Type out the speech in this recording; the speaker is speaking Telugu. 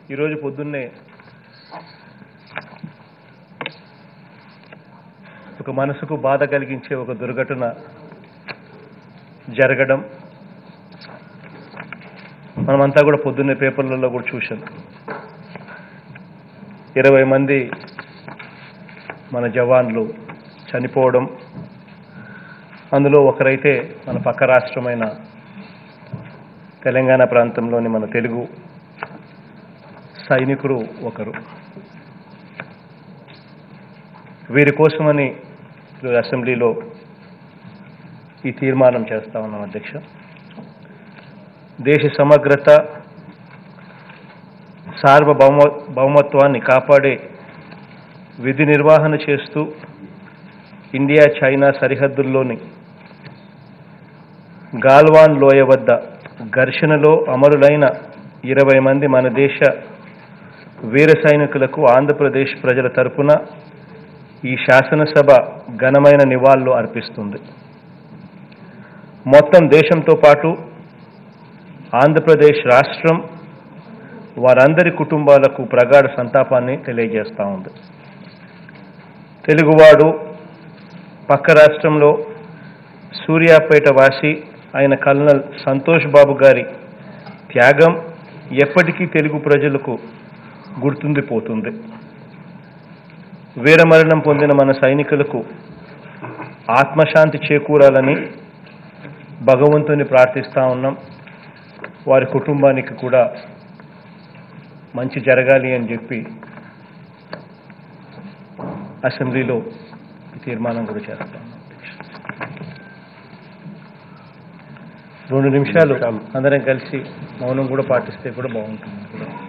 ఈరోజు పొద్దున్నే ఒక మనసుకు బాధ కలిగించే ఒక దుర్ఘటన జరగడం మనమంతా కూడా పొద్దున్నే పేపర్లలో కూడా చూసాం ఇరవై మంది మన జవాన్లు చనిపోవడం అందులో ఒకరైతే మన పక్క రాష్ట్రమైన తెలంగాణ ప్రాంతంలోని మన తెలుగు సైనికుడు ఒకరు వీరి కోసమని ఈరోజు అసెంబ్లీలో ఈ తీర్మానం చేస్తా ఉన్నాం అధ్యక్ష దేశ సమగ్రత సార్వభౌమ భౌమత్వాన్ని కాపాడే విధి నిర్వహణ చేస్తూ ఇండియా చైనా సరిహద్దుల్లోని గాల్వాన్ లోయ వద్ద ఘర్షణలో అమరులైన ఇరవై మంది మన దేశ వీర సైనికులకు ఆంధ్రప్రదేశ్ ప్రజల తరపున ఈ శాసనసభ ఘనమైన నివాళులు అర్పిస్తుంది మొత్తం దేశంతో పాటు ఆంధ్రప్రదేశ్ రాష్ట్రం వారందరి కుటుంబాలకు ప్రగాఢ సంతాపాన్ని తెలియజేస్తూ ఉంది తెలుగువాడు పక్క రాష్ట్రంలో సూర్యాపేట వాసి అయిన కల్నల్ సంతోష్ బాబు గారి త్యాగం ఎప్పటికీ తెలుగు ప్రజలకు గుర్తుండిపోతుంది వీరమరణం పొందిన మన సైనికులకు ఆత్మశాంతి చేకూరాలని భగవంతుని ప్రార్థిస్తూ ఉన్నాం వారి కుటుంబానికి కూడా మంచి జరగాలి అని చెప్పి అసెంబ్లీలో తీర్మానం కూడా చేస్తాం రెండు నిమిషాలు అందరం కలిసి మౌనం కూడా పాటిస్తే కూడా బాగుంటుంది